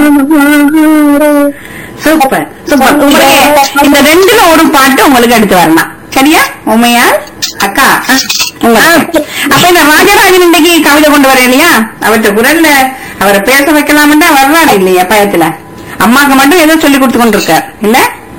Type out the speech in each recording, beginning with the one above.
Super super உங்களுக்கு இந்த ரெண்டுல ஒரு பாட்டு உங்களுக்கு எடுத்து வரலாம் சரியா உண்மையா அக்கா உங்களுக்கு அப்ப இந்த ராஜராஜன் இன்னைக்கு கவிதை கொண்டு வர இல்லையா அவர்கிட்ட குரல்ல அவரை பேச வைக்கலாம்னு தான் வர்றாரு இல்லையா பயத்துல அம்மாக்கு மட்டும் ஏதோ சொல்லி கொடுத்து கொண்டிருக்கார் இல்ல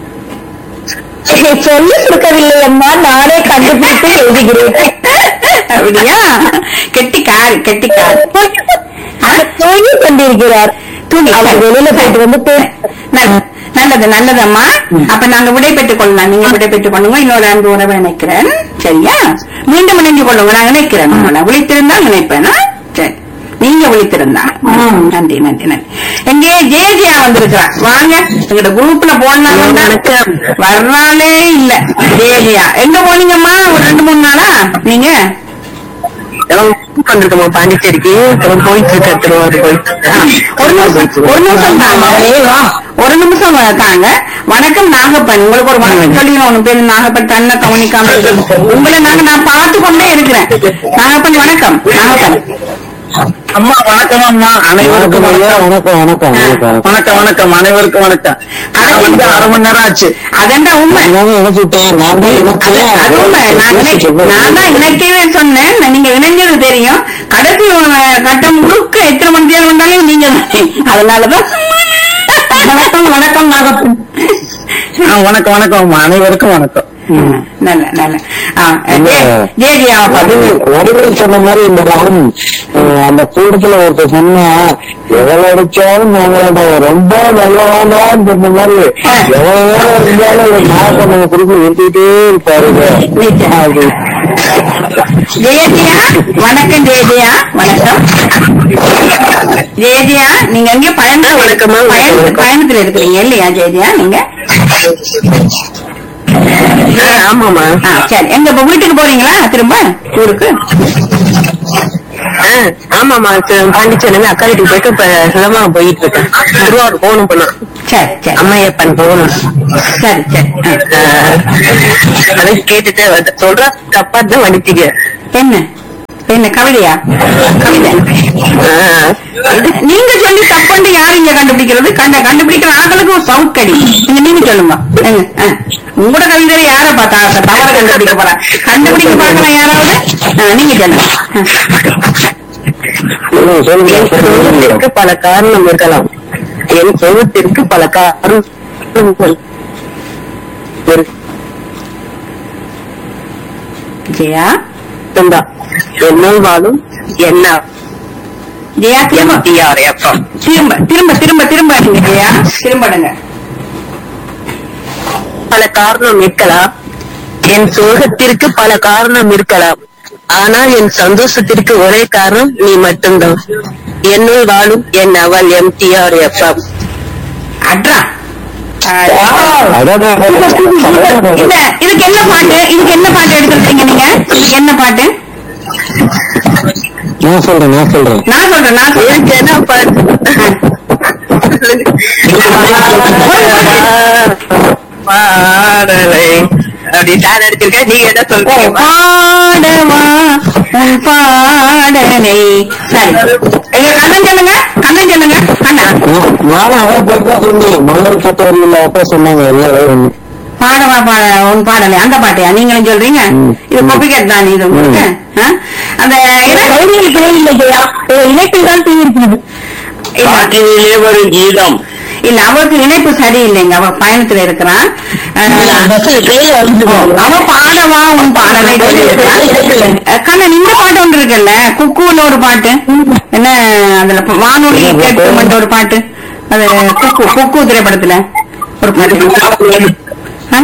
சொல்லி கொடுக்கவில்லை அம்மா நானே கண்டுபிடித்து எழுதுகிறேன் அப்படியா கெட்டிக்கார் கெட்டிக்கார் தூங்கி கொண்டிருக்கிறார் தூங்கி அவர் வெளியில போயிட்டு வந்து பே- நல்ல- நல்லது நல்லதம்மா அப்ப நாங்க விடை பெற்றுக் கொள்ளலாம் நீங்க விடை பெற்றுக் கொள்ளுங்க இன்னொரு அன்பு உறவை நினைக்கிறேன் சரியா மீண்டும் இணைஞ்சு கொள்ளுங்க நான் நினைக்கிறேன் உங்களை விழித்திருந்தா நினைப்பேன் ஆ? சரி நீங்க விழித்திருந்தா ம், நன்றி நன்றி நன்றி எங்கே ஜேஜியா வந்திருக்கிறா வாங்க எங்கட குரூப்ல போடலாம் வணக்கம். வர்றாலே இல்ல ஜேஜியா எங்க போனீங்கம்மா ஒரு ரெண்டு மூணு நாளா நீங்க வந்திருக்கோமா பாண்டிச்சேரிக்கு அப்புறம் போயிட்டு இருக்க திருவாரூர் போயிட்டு ஆ, ஒரு நிமிஷம் ஒரு நிமிஷம் தாங்க ஒரு நிமிஷம் தாங்க வணக்கம் நாகப்பன் உங்களுக்கு ஒரு வணக்கம் சொல்லிடுறோம் உங்க பேரு நாகப்பன் தன்னை கவனிக்காம இருக்கு. உங்களை நாங்க நான் பார்த்து கொண்டே இருக்கிறேன் நாகப்பன் வணக்கம் நாகப்பன் அம்மா வணக்கம் அம்மா அனைவருக்கும் வணக்கம் வணக்கம் வணக்கம் வணக்கம் வணக்கம் வணக்கம் அனைவருக்கும் வணக்கம் நான் வந்து அரை மணி நேரம் ஆச்சு அதெண்டா உண்மை நான் இணைச்சுட்டேன் நான் தான் அது அது உண்மை நான் இணை- நான் தான் இணைக்கவே சொன்னேன் நீங்க இணைஞ்சது தெரியும் கடைசி அஹ், கட்டம் முழுக்க எத்தனை மணி நேரம் வந்தாலும் நீங்க தானே. அதனாலதான் வணக்கம் வணக்கம் நாகப்பன் ஆ, வணக்கம் வணக்கம் அம்மா அனைவருக்கும் வணக்கம் ம், நல்ல நல்ல ஆ, இல்ல. ஜே- ஜேஜியா அது வடிவேல் சொன்ன மாதிரி இந்த படம் அஹ், அந்த கூட்டத்துல ஒருத்தர் சொன்னா எவ்வளவு அடிச்சாலும் நாங்களோட ரொம்ப நல்லவானான்னு சொன்ன மாதிரி எவ்வளவு நேரம் இருந்தாலும் ஒரு நாகப்பண்ண குறிப்பு எடுத்துக்கிட்டே இருப்பாருங்க அப்படி ஜெயஜியா வணக்கம் ஜெயஜியா வணக்கம் ஜெயஜியா நீங்க எங்க பயணம் வணக்கம்மா, பயண- வணக்கம். பயணத்துல இருக்கிறீங்க இல்லையா ஜெயஜியா நீங்க ஆமாமா ஆ, சரி எங்க இப்ப வீட்டுக்கு போறீங்களா திரும்ப ஊருக்கு ஆமாமா பாண்டிச்சேரி அக்கா வீட்டுக்கு போயிட்டு இப்ப சுலமா போயிட்டு இருக்கேன் திருவாரூர் போகணும் பண்ணா சரி சரி அம்மையப்பன் போகணும் சரி சரி ஆ. அதை கேட்டுட்டு வந்து- சொல்றா தப்பா தான் வடிச்சிக்க என்ன என்ன கவிதையா கவிதை நீங்க சொல்லி தப்புண்டு யாரு இங்க கண்டுபிடிக்கிறது கண்ட கண்டுபிடிக்கிற ஆட்களுக்கு ஒரு சவுட் கடி நீங்க நீங்க சொல்லுங்க ஏங்க, ஆ. உங்களோட கவிதையில யார பார்த்தா தவற கண்டுபிடிக்க போறா கண்டுபிடிக்க பார்க்கலாம் யாராவது ஆ, நீங்க சொல்லுங்க ஆ. சொல்லுங்க என் சோகத்திற்கு பல காரணம் இருக்கலாம் என் சோகத்திற்கு பல காரணம் ஜெயா இருக்கும்தான் என்னை வாழும் என்ன ஜெயா திரும்ப எம்டிஆர்எஃப்எம் திரும்ப திரும்ப திரும்ப திரும்ப நீங்க ஜெயா திரும்படுங்க பல காரணம் இருக்கலாம் என் சோகத்திற்கு பல காரணம் இருக்கலாம் ஆனால் என் சந்தோஷத்திற்கு ஒரே காரணம் நீ மட்டும்தான் என்னுள் வாழும் என் அவள் எம்டிஆர் எஃப்எம் அட்ரா ஆ, அதான் இந்த இதுக்கு என்ன பாட்டு இதுக்கு என்ன பாட்டு எடுத்திருக்கீங்க நீங்க இதுக்கு என்ன பாட்டு நான் சொல்றேன் நான் சொல்றேன் நான் சொல்றேன் நான் சொல்றேன் எனக்கு என்ன பாடலை அப்படி சார் எடுத்திருக்கேன் நீங்க என்ன சொல்றீங்க பாடவா உன் பாடலை சரி எங்க கண்ணன் சொல்லுங்க கண்ணன் சொல்லுங்க கண்ணா நானும் அதான் போய் தான் சொன்னேன் மலர் கட்டவரியில் அப்ப சொன்னாங்க எல்லாரும் பாடவா பாட உன் பாடலை அந்த பாட்டையா நீங்களும் சொல்றீங்க ம். இது கொப்பிக்கட் தான் இது உங்களுக்கு ஆ? அந்த இணைப்பில் தான் தீர்க்கிறது காற்றினிலே வரும் கீதம் இல்ல அவருக்கு இணைப்பு சரியில்லைங்க அவ பயணத்துல இருக்கிறான் அஹ், அவ பாடவா உன் பாடலை சொல்லியிருக்கிறான். அஹ், கண்ணன் இந்த பாட்டு ஒன்று இருக்குல்ல குக்குன்னு ஒரு பாட்டு என்ன அதுல ப- வானொலி கேட்கும் ஒரு பாட்டு அது குக்கு குக்கு திரைப்படத்துல ஒரு பாட்டு ஆ?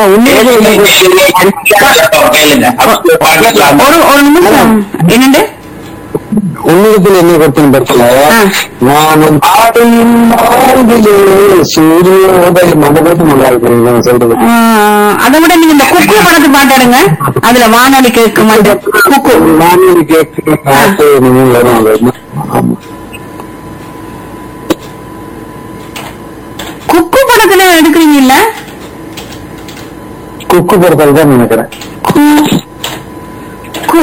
ஒரு ஒரு நிமிஷம் என்னண்டு உன்னிடத்தில் என்ன கொடுத்தேன் பட்சல ஆ. நான் உன் பாட்டையின் வாழ்விலே சூரியோதயம் அந்த பாட்டு நல்லா இருக்கிறீங்க நான் சொல்றது ஆஹ், அதை விட நீங்க இந்த குக்கு படத்து பாட்டு எடுங்க அதுல வானொலி கேட்கும் அந்த குக்கு வானொலி கேட்கிற பாட்டு இனிமேல் வரும் அது. ஆமா. குக்கு படத்துல எடுக்கிறீங்கல்ல குக்கு படத்தில் தான் நினைக்கிறேன் கு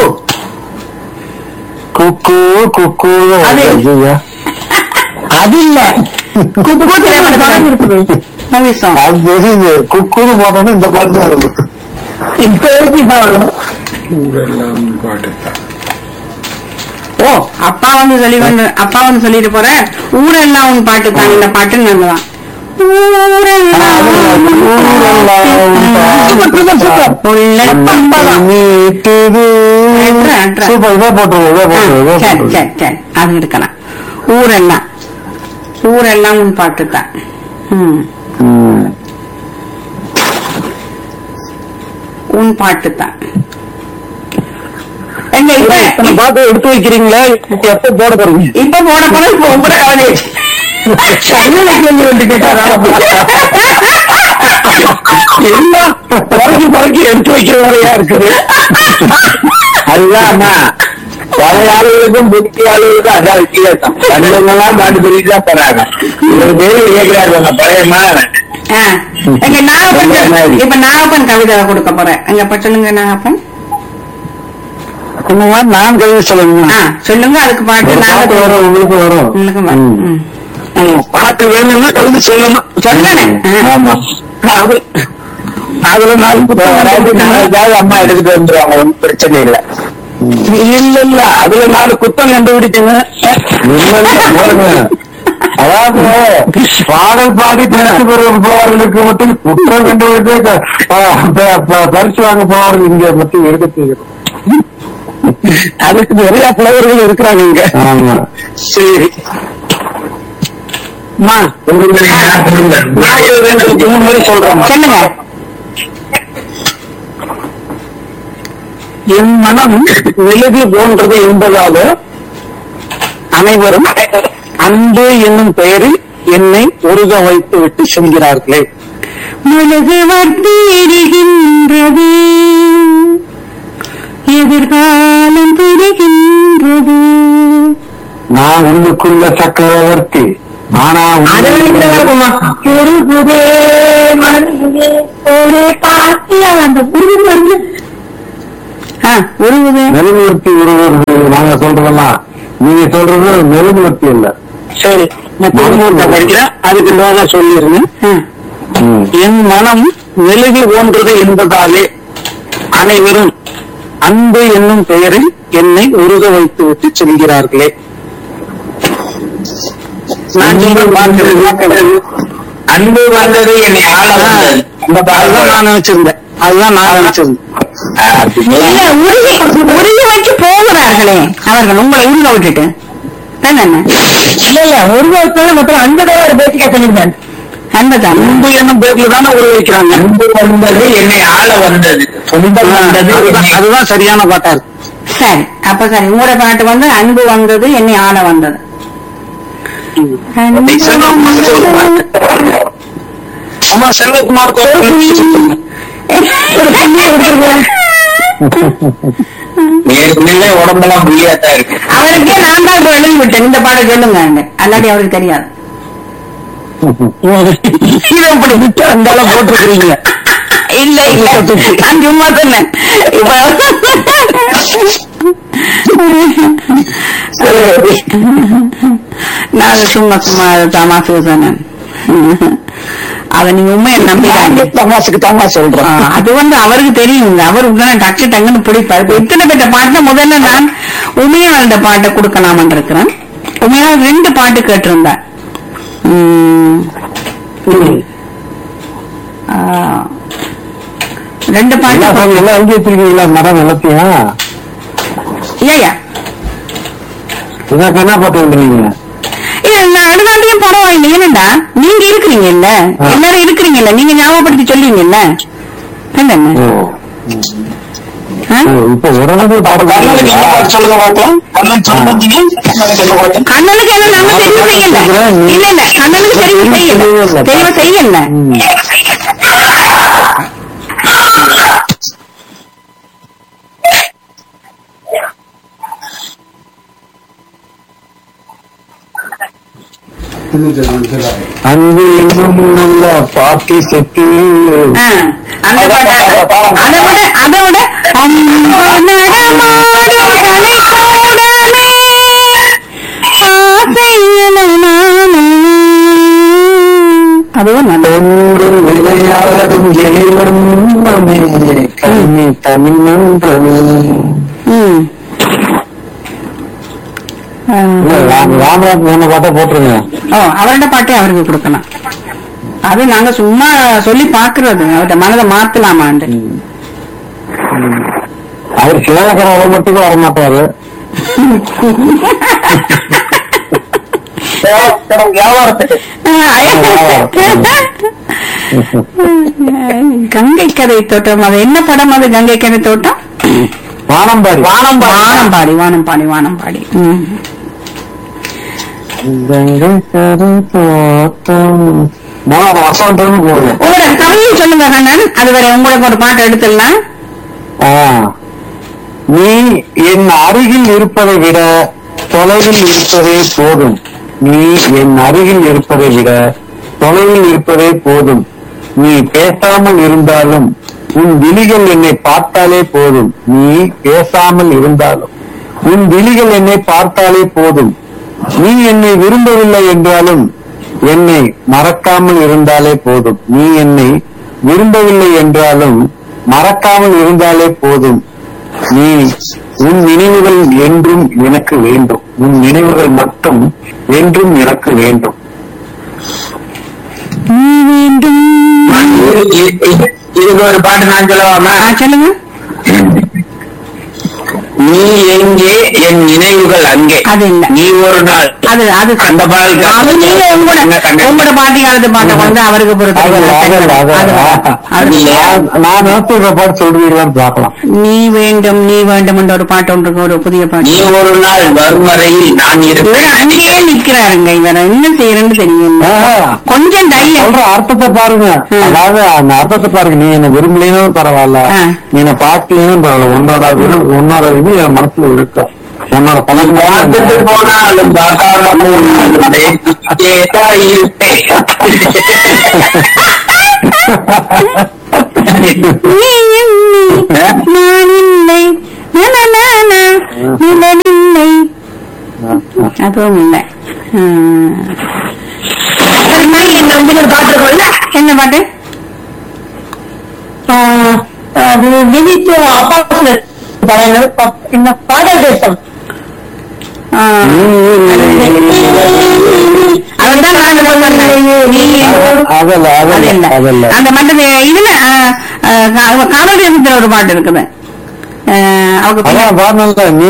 குக்கு குக்கு அது- ஐயா. அது இல்ல குக்கு திரைப்படத்துல மூவி சாங் அது தெரியுது குக்குன்னு போட்டோன்னு இந்த பாட்டு தான் இருக்கும் இப்ப வரைக்கும் ஊரெல்லாம் பாட்டுத்தான் ஓ அப்பா வந்து சொல்லி கொண்டு அப்பா வந்து சொல்லிட்டு போற ஊரெல்லாம் உன் பாட்டு தான் இந்த பாட்டு நல்லதான் சூப்பர் இதே போட்டுருவோம் இதே போட்டுருவோம் இதே சரி போட்டுருவோம் சரி சரி அது இருக்கலாம் ஊரெல்லாம் ஊரெல்லாம் உன் பாட்டு தான் ம், ம். உன் பாட்டு தான் எங்க இப்ப இத்தனை பாட்டு எடுத்து வைக்கிறீங்களா இப்ப எப்ப போட போறீங்க இப்ப போன போன இப்ப உங்களோட கவலை கண்ணுல கேள்வி வந்து கேட்டாரா எல்லாம் பறக்கி பறக்கி எடுத்து வைக்கிற வேலையா இருக்குது அதுதான் அண்ணா பழைய ஆளுகளுக்கும் புத்தி ஆளுகளுக்கும் அதான் வித்தியாசம் கண்ணுங்கெல்லாம் பாட்டு சொல்லிட்டு தான் போறாங்க இருபது பேர் கேட்கிறாங்க பழைய மாதிரி ஆ, எங்க நாகப்பன் என்ன மாதிரி? இப்ப நாகப்பன் கவிதை கொடுக்க போறேன் எங்க இப்ப சொல்லுங்க நாகப்பன் இந்த மாதிரி நான் கவிதை சொல்லணும் ஆ சொல்லுங்க அதுக்கு பாட்டு ஒரு பாட்டு நாகப்பன் வரும் உங்களுக்கு வரும் உங்களுக்கு வரும். ம். ம். பாட்டு வேணும்னா கவிதை சொல்லணும் சொல்லணே. ஆ. ஆமா அது அதுல நாலு நாளைக்காவது அம்மா எடுத்துட்டு வந்துருவாங்க ஒன்றும் பிரச்சனை இல்ல இல்ல இல்ல அதுல நாலு குத்தம் கண்டுபிடிச்சுங்க அதாவது பாடல் பாடி பரிசு பெற போவர்களுக்கு மட்டும் குற்றம் கண்டுபிடிச்சு ப- ப- ப- பரிசு வாங்க போவர்கள் இங்க மட்டும் எடுக்க செய்யணும் அதுக்கு நிறைய புலவர்கள் இருக்கிறாங்க இங்க ஆமா சரி அம்மா, உங்களுக்கு நான் ஒரு ரெண்டு மூணு வரி சொல்றேன் சொல்லுங்க என் மனம் மெழுகு போன்றது என்பதால அனைவரும் அன்பு என்னும் பெயரில் என்னை உருக வைத்து விட்டு செல்கிறார்களே மெழுகு வர்த்தி எரிகின்றது எதிர்காலம் தெரிகின்றது நான் உள்ளுக்குள்ள சக்கரவர்த்தி ஆனா அது வந்து வருமா? உருகுதே, மருகுதே, ஒரு பாட்டியா அந்த உருகுது வருது. ஆ, உருகுதே. மெழுகுவர்த்தி உருவது நாங்க சொல்றதெல்லாம் நீங்க சொல்றது மெழுகுவர்த்தி இல்ல சரி நான் திருமூர்த்த படிக்கிறேன் அதுக்கு மேல சொல்லிருங்க ஆ, என் மனம் மெழுகு போன்றது என்பதாலே அனைவரும் அன்பு என்னும் பெயரில் என்னை உருக வைத்து விட்டு செல்கிறார்களே நான் சொல்ற பார்க்கிறது அன்பு வந்தது என்னை ஆள வந்தது அந்த அதுதான் நான் நினைச்சிருந்தேன் அதுதான் நான் நினைச்சிருந்தேன் இல்ல, உருகி உருகி வச்சு போகிறார்களே அவர்கள் உங்களை உருக விட்டுட்டு தானே இல்ல இல்ல உருக வச்சது மொத்தம் அந்த ஒரு பேசிக்கா சொல்லிருந்தேன் அன்பதான் அன்பு என்னும் பேர்ல தானே உருவ வைக்கிறாங்க அன்பு வந்தது என்னை ஆள வந்தது சொந்தம் வந்தது அதுதான் சரியான பாட்டா இருக்கு சரி அப்ப சரி உங்களோட பாட்டு வந்து அன்பு வந்தது என்னை ஆள வந்தது அன்பு வந்தது. அம்மா செல்வகுமார் கோவில் ஏற்கனவே உடம்பெல்லாம் புள்ளியாத்தான் இருக்கு அவருக்கே நான் தான் இப்ப எழுதி விட்டேன் இந்த பாடம் சொல்லுங்க அல்லாடி அவருக்கு தெரியாது இதை இப்படி விட்டு அந்தால போட்டுருக்கீங்க இல்ல இல்ல நான் சும்மா சொன்னேன் இப்ப நான் சும்மா சும்மா தமாசு சொன்னேன் அத நீங்க உண்மையை நம்பிடாங்க தமாசுக்கு தாமா சொல்றேன் ஆ, அது வந்து அவருக்கு தெரியுங்க அவர் உடனே டக்கு டக்குன்னு பிடிப்பாரு இப்ப இத்தனை பேட்ட பாட்டுல முதல்ல நான் உமையாளோட பாட்டை கொடுக்கலாமன் இருக்கிறேன் உமையாள் ரெண்டு பாட்டு கேட்டிருந்தேன் உம், ஆ, ரெண்டு என்ன பாட்டு சாமி, எல்லாம் எழுதி வச்சிருக்கீங்களா மரம் எல்லாத்தையும் ஏயா இதான் என்ன பாட்டு வந்துருக்கீங்க இல்ல நான் அடுத்தாண்டையும் பரவாயில்லை என்னடா நீங்க இருக்கிறீங்கல்ல ஆ. எல்லாரும் இருக்கிறீங்கல்ல நீங்க ஞாபகப்படுத்தி சொல்லுவீங்கல்ல என்னங்க ஓ ஆ? ஓ, இப்ப உடனே பாட்டு சொல்லுங்க பார்க்கலாம் கண்ணனுக்கு என்ன நாங்க தெரிவு செய்யல இல்ல இல்ல கண்ணனுக்கு தெரிவு செய்யல தெரிவு செய்யல அன்பு இன்னும் நல்ல பாட்டி செட்டி ஆ, அந்த பாட்டு அதை விட அதை விட அன்பு நடமாடும் கலைக்கூடமே ஆசையில நானே அதுவும் நல்லது ஒன்று விளையாடும் எழிலமே கண்ணி தமிழ்மன்றமே ம் ஆ. ராமராஜ் என்ன பாட்டா போட்டுருங்க ஓ அவரோட பாட்டே அவருக்கு கொடுக்கலாம் அது நாங்க சும்மா சொல்லி பாக்குறது அவர்கிட்ட மனதை மாத்தலாமாண்டு அவர் சிவகர மட்டும் வர மாட்டாரு வியாபாரத்துக்கு கங்கை கரை தோட்டம் அது என்ன படம் அது கங்கை கரை தோட்டம் வானம்பாடி வானம்பாடி வானம்பாடி வானம்பாடி ம். கங்கை கரை தோட்டம் மூணாவது வருஷம் போடுங்க உங்களோட கவியை சொல்லுங்க கண்ணன் அதுவரை உங்களுக்கு ஒரு பாட்டு எடுத்துடலாம் ஆ. நீ என் அருகில் இருப்பதை விட தொலைவில் இருப்பதே போதும் நீ என் அருகில் இருப்பதை விட தொலைவில் இருப்பதே போதும் நீ பேசாமல் இருந்தாலும் உன் விழிகள் என்னை பார்த்தாலே போதும் நீ பேசாமல் இருந்தாலும் உன் விழிகள் என்னை பார்த்தாலே போதும் நீ என்னை விரும்பவில்லை என்றாலும் என்னை மறக்காமல் இருந்தாலே போதும் நீ என்னை விரும்பவில்லை என்றாலும் மறக்காமல் இருந்தாலே போதும் நீ உன் நினைவுகள் என்றும் எனக்கு வேண்டும் உன் நினைவுகள் மட்டும் என்றும் எனக்கு வேண்டும் நீ வேண்டும் இதுக்கு ஒரு பாட்டு நான் சொல்லவாமா ஆ, சொல்லுங்க நீ எங்கே என் நினைவுகள் அங்கே அது இல்ல. நீ ஒரு நாள் அது அது அந்த பாடலுக்கு அது நீங்க உங்களோட என்ன கண்டனம்? உங்களோட பாட்டி காலத்து பாட்டை வந்து அவருக்கு பொறுத்து அதல்ல, அதல்ல, அதல்ல. அது நான் நான் நினைச்ச பாட்டு சொல்றீங்களான்னு பார்க்கலாம் நீ வேண்டும் நீ வேண்டும் என்ற ஒரு பாட்டு ஒன்று இருக்கு, ஒரு புதிய நீ பாட்டு ஒரு நாள் வரும் வரையில் நான் இவர் இருப்பேன் அங்கேயே நிக்கிறாருங்க இவர் என்ன செய்யறேன்னு தெரியல ஆஹா. கொஞ்சம் தைரியம் சொல்ற அர்த்தத்தை பாருங்க ம். அதாவது அந்த அர்த்தத்தை பாருங்க நீ என்ன விரும்பலையும் பரவாயில்ல ஆ. நீ என்ன பார்க்கலையும் பரவாயில்ல உன்னோட விரு- உன்னோட இது என் மனசுல இருக்கு உன்னோட பார்த்துட்டு பழக்கம் போனாலும் பார்க்காம போனாலும் கேட்டா இருப்பேன் நீ என்னை, நான் இல்லை நனநன, நிழலில்லை அதுவும் இல்லை ம். சரி, நான் என்ன வந்து ஒரு பாட்டு இருக்கும்ல? என்ன பாட்டு அது விதித்து அப்பாசுல இந்த பாடல் தேசம் அதுதான் நான் இப்ப சொன்னேன். நீ அதல்ல அது அதல்ல இல்ல. அதல்ல அந்த மண்டப இதுல காணொலி இருக்கிற ஒரு பாட்டு இருக்குது அஹ், அவங்க பின்ன- அதான் பாடல நீ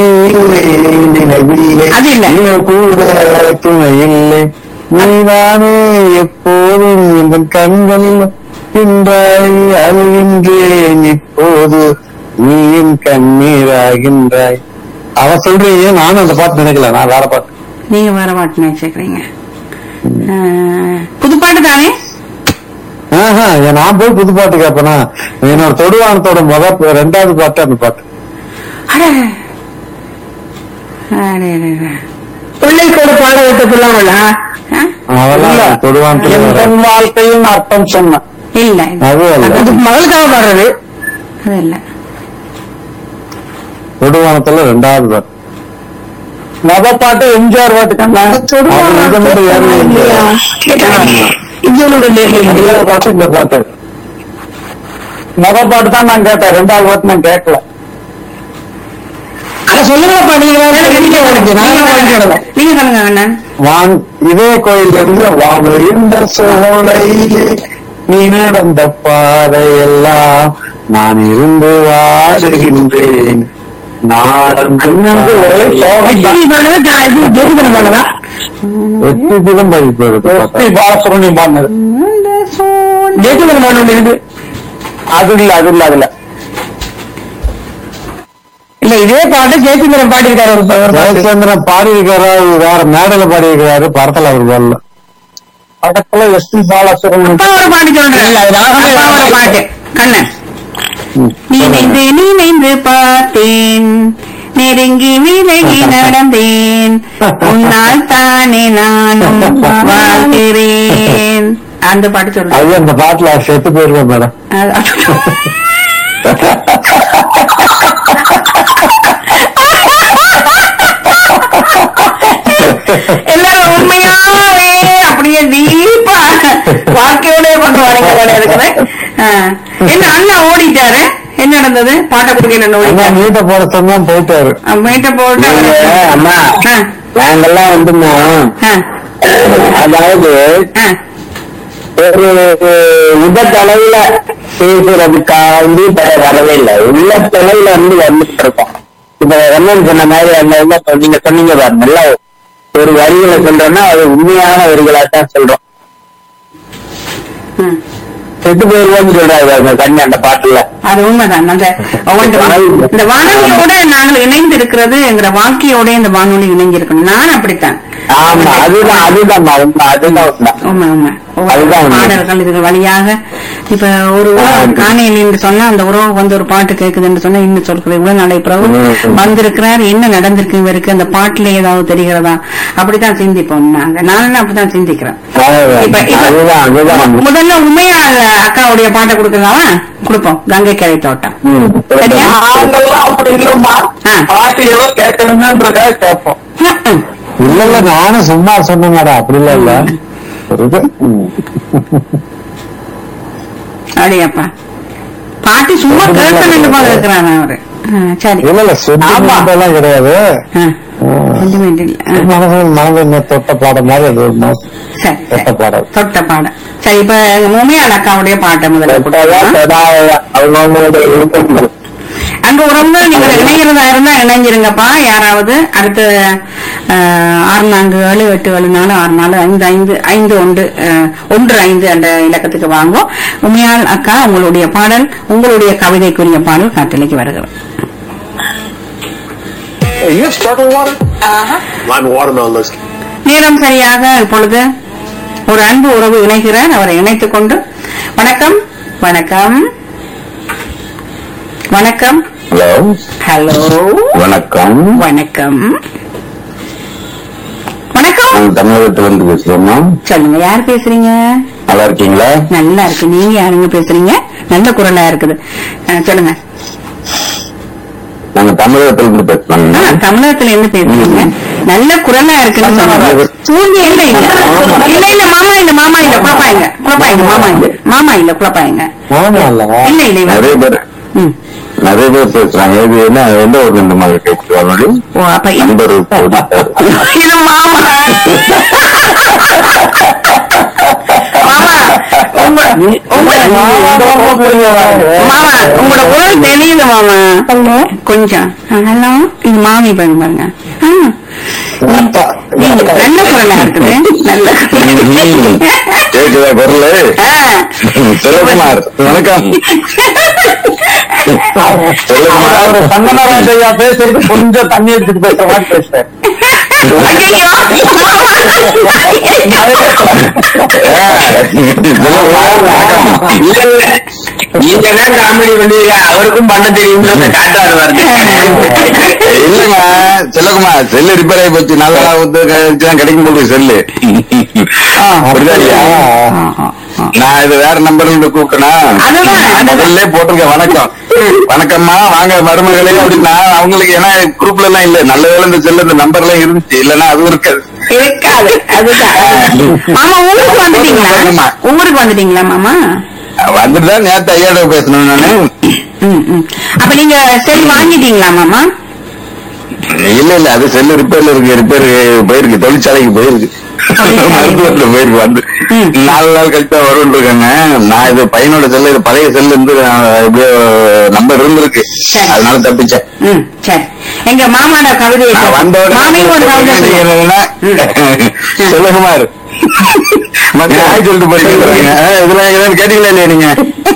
அது இல்ல. நீ கூட துணை இல்லை நீதானே எப்போதும் இந்த கண்களில் கின்றாய் அழுகின்றேன் இப்போது நீ என் கண்ணீராகின்றாய் அவ சொல்றீங்க நானும் அந்த பாட்டு நினைக்கல நான் வேற பாட்டு நீங்க வேற பாட்டு நினைச்சுக்கிறீங்க அஹ், புது பாட்டு தானே ஆஹா, ஏன் நான் போய் புது பாட்டு கேட்பேனா என்னோட தொடுவானத்தோட முத ரெண்டாவது பாட்டு அந்த பாட்டு அட பிள்ளைக்கு ஒரு பாட விட்டு சொல்லாமல அவெல்லாம் தொடுவானத்தோட வாழ்க்கையும் அர்த்தம் சொன்னேன் இல்ல அது அல்ல. அது மகளுக்காக பாடுறது அது இல்ல தொடுவானத்துல ரெண்டாவது பாட்டு மொத பாட்டு எம்ஜிஆர் பாட்டு கண்ணா அது இந்த மட்டும் யாரும் இல்லையா? இந்த பாட்டு இந்த பாட்டு மொத பாட்டு தான் நான் கேட்டேன் ரெண்டாவது பாட்டு நான் கேட்கல சொல்லுங்க நீங்க சொல்லுங்க அண்ணன் வான் இதே கோயில் இருந்து வாழ்ந்த சோலையிலே நீ நடந்த பாதையெல்லாம் நான் இருந்து வாடுகின்றேன் நாடன் பின்னந்து ஒரே சோகம் தான். வெற்றி தினம் பதிப்பது எஸ்பி பாலசுப்ரமணியம் பாடினது ஜெயச்சந்திரன் பாடினது இது அது இல்ல அது இல்ல அதுல இல்ல இதே பாட்டு ஜெயச்சந்திரன் பாடியிருக்காரு ஒரு ப- ஒரு பாட்டு. ஜெயச்சந்திரன் பாடியிருக்காரு வேற மேடையில பாடியிருக்காரு படத்துல அவர் வரல படத்துல எஸ்பி பாலசுப்ரமணியம் அப்பா ஒரு பாட்டு சொல்றேன் இல்ல, அது ராகமே அப்பா ஒரு ராகம். பாட்டு கண்ணன் ம். நினைந்து நினைந்து பார்த்தேன் நெருங்கி விலகி நடந்தேன் உன்னால் தானே நானும் வாழ்கிறேன் அந்த பாட்டு சொல்றேன் அது அந்த பாட்டுல செத்து போயிருவேன் மேடம் எல்லாரும் உண்மையாவே அப்படியே டீப்பா வாழ்க்கையோடய கொண்டு வரீங்க போல இருக்குது ஆ. என்ன அண்ணா ஓடிட்டாரு என்ன நடந்தது பாட்டை குடிக்கல அண்ணா ஓடிட்டாரு மீட்ட போட சொன்னா போயிட்டாரு மீட்ட போட்டு நீங்க, அம்மா ஆ, நாங்கெல்லாம் வந்துமா ஆ, அதாவது ஆ. ஒரு விபத்தளவுல பேசுறதுக்காண்டி பெற வரவே இல்லை உள்ள தொலைவுல இருந்து வந்துட்டு இருக்கோம் இப்ப ரமன் சொன்ன மாதிரி அந்த இதுல இப்ப நீங்க சொன்னீங்க பாருங்க நல்லா ஒரு வரிகளை சொல்றோம்னா அது உண்மையான வரிகளா தான் சொல்றோம் ம். செத்து போயிருவோம்னு சொல்றாரு அந்த கண்ணி அந்த பாட்டுல அது உண்மைதான் அந்த ஒவ்வொன்று- இந்த வானொலியோட நாங்கள் இணைந்து இருக்கிறது என்கிற வாழ்க்கையோட இந்த வானொலி இணைஞ்சு இருக்கணும் நான் அப்படித்தான் ஆமா அதுதான் அதுதான் உண்மை அதுதான் உண்மை உண்மை உண்மை ஒவ்வொரு அதுதான் உண்மை. பாடல்கள் இதுக்கு வழியாக இப்ப ஒரு உறவு காணையில் என்று சொன்னா அந்த உறவு வந்து ஒரு பாட்டு கேக்குதுன்னு சொன்னா இன்னும் சொல்றது இவ்வளவு நாளை பிறகு ம். வந்திருக்கிறார் என்ன நடந்திருக்கு இவருக்கு அந்த பாட்டுல ஏதாவது தெரிகிறதா அப்படித்தான் சிந்திப்போம் நாங்க நான் அப்படித்தான் சிந்திக்கிறேன் இப்ப- இப்ப- அதுதான் அதுதான் முதல்ல உண்மையா அக்காவுடைய பாட்டை கொடுக்கலாமா கொடுப்போம் கங்கை கரை தோட்டம் ம். சரியா? நாங்கெல்லாம் அப்படி இல்லைம்மா. ஆ. பாட்டு ஏதோ கேட்கணும்ன்றதுக்காக கேட்போம் ம். இல்ல இல்ல நானும் சும்மா சொன்னேன் அப்படி இல்ல இல்ல ஒரு இது ம். அப்படியாப்பா பாட்டு சும்மா கேட்கணும் போல இருக்கிறான் அவரு ஆ, சரி இல்ல இல்ல சென்டிமெண்ட் எல்லாம் கிடையாது சென்டிமெண்ட் இல்ல ஆ, மனசு மனது தொட்ட பாடம் மாதிரி அது ஒரு மாதிரி சரி தொட்ட சரி. பாடம் தொட்ட பாடம் சரி இப்ப மூமியால் அக்காவுடைய பாட்டை முதல்ல தொட்டாதான் கொடுக்கலாம். தொடாததா. அவங்கவங்களோட விருப்பம். அங்க உறவுகள் நீங்க இணைகிறதா இருந்தா இணைஞ்சிருங்கப்பா யாராவது அடுத்து ஆஹ், ஆறு நான்கு ஏழு எட்டு ஏழு நாலு ஆறு நாலு ஐந்து ஐந்து ஐந்து ஒன்று ஆஹ், ஒன்று ஐந்து அந்த இலக்கத்துக்கு வாங்கும் உமையால் அக்கா உங்களுடைய பாடல் உங்களுடைய கவிதைக்குரிய பாடல் காட்டிலைக்கு வருகிறது Lime watermelon looks நேரம் சரியாக இப்பொழுது ஒரு அன்பு உறவு இணைகிறார் அவரை இணைத்துக் கொண்டு வணக்கம் வணக்கம் வணக்கம் ஹலோ ஹலோ வணக்கம் வணக்கம் வணக்கம் நான் தமிழகத்துல இருந்து பேசுறோமா சொல்லுங்க யார் பேசுறீங்க நல்லா இருக்கீங்களா நல்லா இருக்கு நீங்க யாருங்க பேசுறீங்க நல்ல குரலா இருக்குது அஹ், சொல்லுங்க நாங்க தமிழகத்துல இருந்து ஆ, பேசுறோம் தமிழகத்துல என்ன பேசுறீங்க நல்ல குரலா இருக்குன்னு சொன்னாங்க. சூழ்நிலை இல்ல இல்ல இல்ல இல்ல மாமா இல்ல மாமா இல்ல குழப்பாயங்க குழப்பாயங்க மாமா இல்ல மாமா இல்ல குழப்பாயங்க ஆமா இல்ல இல்ல இல்ல இவன். நிறைய பேர் ம். நிறைய பேர் பேசுறாங்க இது என்ன எந்த ஒரு இந்த மாதிரி கேட்கிறாங்க ஓ அப்ப இது- நண்பர் போடிட்டார். இது மாமா மாமா உங்க உங்க மாமா உங்களோட குரல் தெரியுது மாமா கொஞ்சம் ஹலோ இது மாமி பாருங்க பாருங்க ஆ. நீங்க நல்ல குரலா இருக்குது நல்ல கேக்குதா குரலு ஆ. செல்வகுமார் வணக்கம் செல்வகுமார் சந்தனராஜையா பேசுறது கொஞ்சம் தண்ணி எடுத்துட்டு பேசுற மாதிரி பேசுறேன் ஐயையோ. நீங்க தான் காமெடி பண்ணுவீங்க அவருக்கும் பண்ண தெரியும் காட்டாரு வருது இல்லங்க செல்லகுமார் செல்லு ரிப்பேர் ஆகி போச்சு நல்லா வந்து தான் கிடைக்கும் போது செல்லு அப்படிதான் இல்லையா? ஆ, ஆ, ஆ. நான் இது வேற நம்பர்ல இருந்து கூப்பிட்டேனா அதுதான், அதுதான். முதல்ல போட்டிருக்கேன் வணக்கம் வணக்கம்மா வாங்க மருமகளே அப்படின்னா அவங்களுக்கு ஏன்னா குரூப்ல எல்லாம் இல்ல நல்ல வேலை இந்த செல்ல இந்த நம்பர் எல்லாம் இருந்துச்சு இல்லன்னா அதுவும் இருக்காது இருக்காது அதுதான் மாமா ஊருக்கு வந்துட்டீங்களா ஊருக்கு வந்துட்டீங்களா மாமா வந்துட்டு தான் நேத்து ஐயாட பேசணும் நானு ம், ம். அப்ப நீங்க செல் வாங்கிட்டீங்களா மாமா இல்ல இல்ல அது செல்லு ரிப்பேர்ல இருக்கு ரிப்பேர் போயிருக்கு தொழிற்சாலைக்கு போயிருக்கு மருத்துவத்துல போயிருக்கு வந்து ம். நாலு நாள் கழிச்சா வரும்னு இருக்காங்க நான் இது பையனோட செல்லு இது பழைய செல்லு இருந்து நான் எப்படியோ நம்பர் இருந்திருக்கு சரி. அதனால தப்பிச்சேன் ம் சரி எங்க மாமாட கவிதையை நான் வந்த மாமிக்கு ஒரு கவிதை சொல்லுங்க. உடனே செல்வகுமார் மத்த ஆய் சொல்லிட்டு போறீங்க ஆ, இதெல்லாம் எதாவது கேட்டீங்களா இல்லையா நீங்க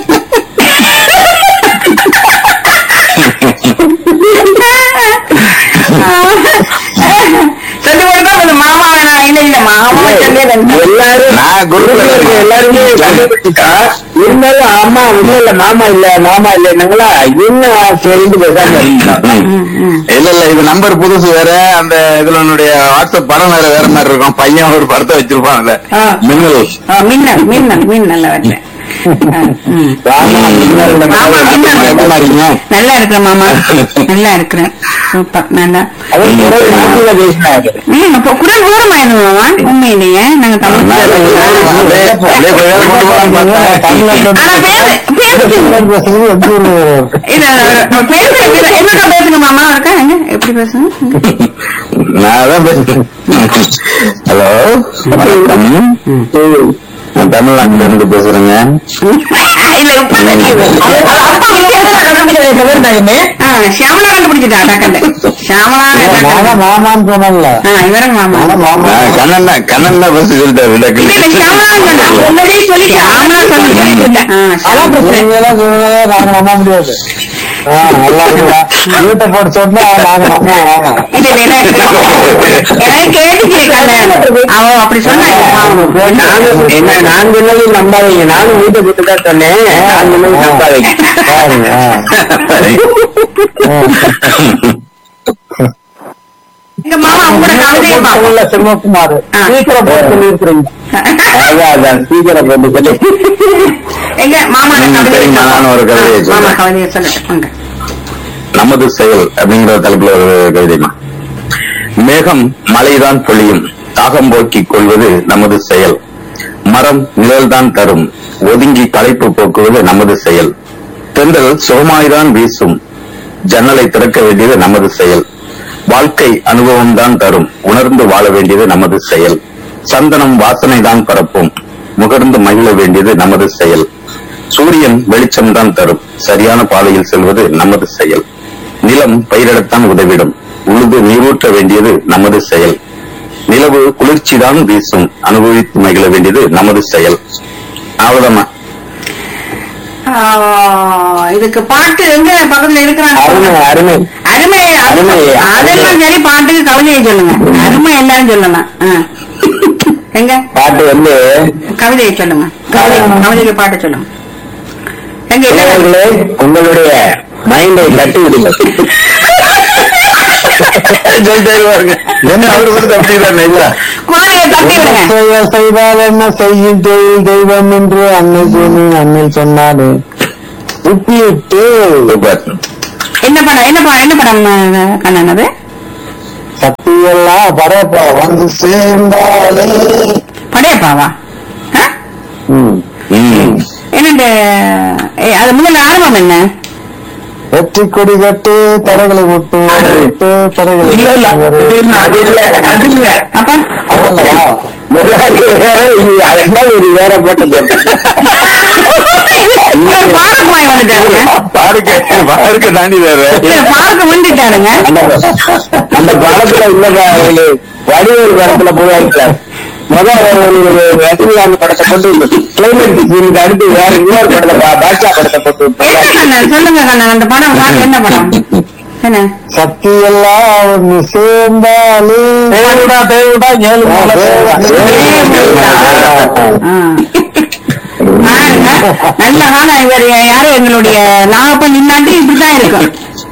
சொல்லி கொடுத்தா அந்த மாமா வேணாம் இல்ல இல்ல மாமா சொல்லி எல்லாரும் நான் குரூப்ல இருக்க எல்லாருமே கண்டுபிடிச்சிட்டா இருந்தாலும் அம்மா இல்ல இல்ல மாமா இல்ல மாமா இல்லைன்னாங்களா இன்னும் சரிந்து பேசாம இல்ல இல்ல இது நம்பர் புதுசு வேற அந்த இதுல உன்னுடைய வாட்ஸ்அப் படம் வேற வேற மாதிரி இருக்கும் பையன் ஒரு படத்தை வச்சிருப்பான் அதுல ஆ. மின்னல் மின்னல் மின்னல் மின்னல் வரல ம். ராமா, மின்னல் இந்த ஆமா, மாதிரி மின்னல். எப்படி இருக்கீங்க? நல்லா இருக்கிறேன் மாமா நல்லா இருக்கிறேன் சூப்பர் நல்லா அது குரல் ஹிந்தியில பேசினாரு. ம், அப்ப குரல் ஊரமாயிருந்தோம் மாமா உண்மையிலேயே நாங்க தமிழ் அப்படியே அப்படியே கொஞ்ச நேரம் கொண்டு போகலாம்னு பார்த்தா, தமிழ்ல இருந்து ஆனா பேரு பேரு தமிழ் பேசுறது எப்படி ஒரு- இல்ல பேசு என்னோட பேசுங்க மாமா இருக்கா எங்க எப்படி பேசுங்க நான் தான் பேசுறேன் ஹலோ வணக்கம் நான் தமிழ்நாட்டுல இருந்து பேசுறேங்க இல்ல இப்ப தெரியுது. அது- அது அப்பா வித்தியாசமா கண்டுபிடிச்சது. ஆ, ஷியாமளா கண்டுபிடிச்சிட்டா டக்கண்டு ஷியாமளா நானும் மாமான்னு சொன்னேன்ல ஆ இவரும் மாமா நானும் மாமா கண்ணன் தான் கண்ணன் தான் பஸ் சொல்லிட்டாரு விளக்கு இல்ல இல்ல ஷியாமளா சொன்னா முன்னாடியே சொல்லி ஷியாமளா சொல்லி ஆ, அதான் ஷியாமளா. நீங்களாம் சொன்னதே நாங்க நம்ப முடியாது ஆ, நல்லா இருக்குடா. வீட்டை போட்டு சொன்னா நாங்க நம்ப வேணாம். இல்ல, இல்ல, எனக்கு எனக்கு கேட்டுச்சு கண்ணன். அவ அப்படி சொன்னா நானும் என்ன நான் சொன்னது நம்பாதீங்க நானும் வீட்டை போட்டு தான் சொன்னேன் நான் சொன்னது நம்பாதீங்க பாருங்க எங்க மாமா உங்களோட கவிதையை பாப்போம் சிவகுமார் ஆ. சீக்கிரம் போட்டு சொல்லியிருக்கிறீங்க அதான் அதான் சீக்கிரம் போட்டு சொல்லி எங்க மாமா ம், கவிதையை சரிம்மா, நானும் ஒரு கவிதையை பாப்போம். மாமா சொல்றேன். கவிதையை சொல்லுங்க வாங்க. நமது செயல் அப்படிங்கிற தலைப்புல ஒரு கவிதைமா மேகம் மழைதான் பொழியும் தாகம் போக்கிக் கொள்வது நமது செயல் மரம் நிழல்தான் தரும் ஒதுங்கி களைப்பு போக்குவது நமது செயல் தென்றல் சுகமாய்தான் வீசும் ஜன்னலை திறக்க வேண்டியது நமது செயல் வாழ்க்கை அனுபவம் தான் தரும் உணர்ந்து வாழ வேண்டியது நமது செயல் சந்தனம் வாசனை தான் பரப்பும் முகர்ந்து மகிழ வேண்டியது நமது செயல் சூரியன் வெளிச்சம் தான் தரும் சரியான பாதையில் செல்வது நமது செயல் நிலம் பயிரிடத்தான் உதவிடும் உழுது நீரூற்ற வேண்டியது நமது செயல் நிலவு குளிர்ச்சிதான் வீசும் அனுபவித்து மகிழ வேண்டியது நமது செயல் அவ்வளவுதாம்மா ஆ, இதுக்கு பாட்டு எங்க பக்கத்துல இருக்கிறாங்க அருமை அருமை அருமை அருமை. அதெல்லாம் சரி பாட்டுக்கு கவிதையை சொல்லுங்க அருமை எல்லாரும் சொல்லலாம் ஆ. எங்க பாட்டு வந்து கவிதையை சொல்லுங்க கவிதை கவிதைக்கு பாட்டு சொல்லுங்க எங்க இல்ல இளைஞர்களே உங்களுடைய மைண்டை தட்டி விடுங்க என்ன அவரு வந்து அப்படிதான் இல்லையா குழந்தைய தட்டி விடுங்க செய்ய செய்தால் என்ன செய்யும் தொழில் தெய்வம் என்று அன்னை பூமி அன்னை சொன்னாலே உப்பிட்டு சூப்பர் என்ன படம் என்ன படம் என்ன படம் அஹ், கண்ணன் அது சக்தியெல்லாம் பரப்ப வந்து சேர்ந்தாலே படையப்பாவா ஆ? ம். ம். என்னண்டு ஏய், அது முதல்ல ஆரம்பம் என்ன வெற்றி கொடி கட்டு தடைகளை விட்டு விட்டு தடைகளை இல்ல, இல்ல. அது இல்ல, அது இல்ல. அப்ப அதல்லவா? முதலாளி வேற, இது அதெல்லாம் ஒரு வேற போட்டு இவர் பாரக்குமாய் வந்துட்டாருங்க பாருக்க பாருக்க தாண்டி வேற இவர் பாரக்கு வந்துட்டாருங்க அந்த அந்த படத்துல இல்ல வடிவேல் படத்துல போவாங்க முதல் ஒரு ரஜினிகாந்த் படத்தை போட்டு கிளைமேட் சீனுக்கு அடுத்து வேற இன்னொரு படத்தை பா- பாட்ஷா படத்தை போட்டு என்ன விட்டாங்க. கண்ணன் சொல்லுங்க கண்ணன் அந்த படம் பாட்டு என்ன படம் என்ன சக்தி எல்லாம் ஒண்ணு சேர்ந்தாலே தேவிடா தேவிடா ஏழு ஆ. பாருங்க நல்ல காலம் இவர் யாரும் எங்களுடைய நாகப்பன் நின்னாண்டி இப்படிதான் இருக்கும்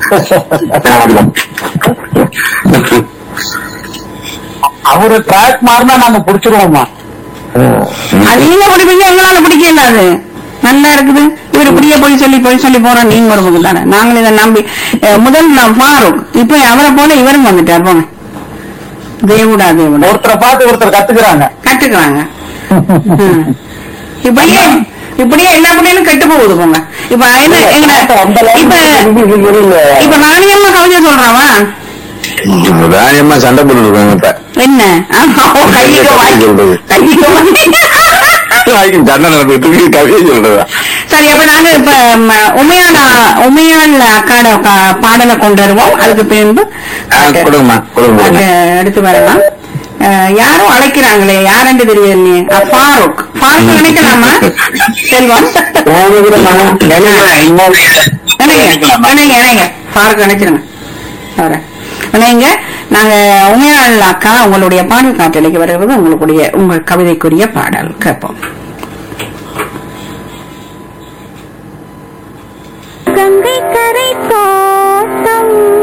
அவரு ட்ராக் மாறினா நாங்க புடிச்சிருவோமா அது நீங்க பிடிப்பீங்க எங்களால பிடிக்கல அது நல்லா இருக்குது இவர் இப்படியே போய் சொல்லி போய் சொல்லி போறோம் நீங்க ஒரு பக்கம் தானே நாங்களும் இதை நம்பி அஹ், முதல் நான் ஃபாரூக் இப்ப அவரை போல இவரும் வந்துட்டார் போங்க தேவுடா தேவுடா ஒருத்தரை பார்த்து ஒருத்தர் கத்துக்கிறாங்க கட்டுக்கிறாங்க ம். இப்படியே இப்படியே எல்லா பிள்ளைகளும் கெட்டு போகுது போங்க இப்ப என்ன எங்க அந்த இப்ப இப்ப நானியம்மா கவிதை சொல்றாவா தானியமா சண்டை போட்டு இருக்காங்க இப்ப என்ன ஆமா, ஓ, கையில வாங்கி சொல்றது. கையில வாங்கி நாளைக்கு சண்டை நடந்துட்டு இருக்கு கவிதை சொல்றதா சரி அப்ப நாங்க இப்ப ம, உமையான உமையான் அக்காட கா- பாடலை கொண்டு வருவோம் அதுக்கு பின்பு ஆ, கொடுங்கம்மா கொடுங்க அது கொடுங்க. எடுத்து வரலாம் அஹ், யாரும் அழைக்கிறாங்களே யாருன்னு தெரியலையே அஹ், ஃபாரூக் ஃபாரூக் நினைக்கலாமா செல்வம் நினைங்க நினைங்க நினைங்க ஃபாரூக் நினைச்சிருங்க அவரை நினைங்க நாங்க உமையாள் அக்கா உங்களுடைய பாடல் காட்டலைக்கு வருகிறது உங்களுடைய உங்கள் கவிதைக்குரிய பாடல் கேட்போம் கங்கை கரை தோட்டம்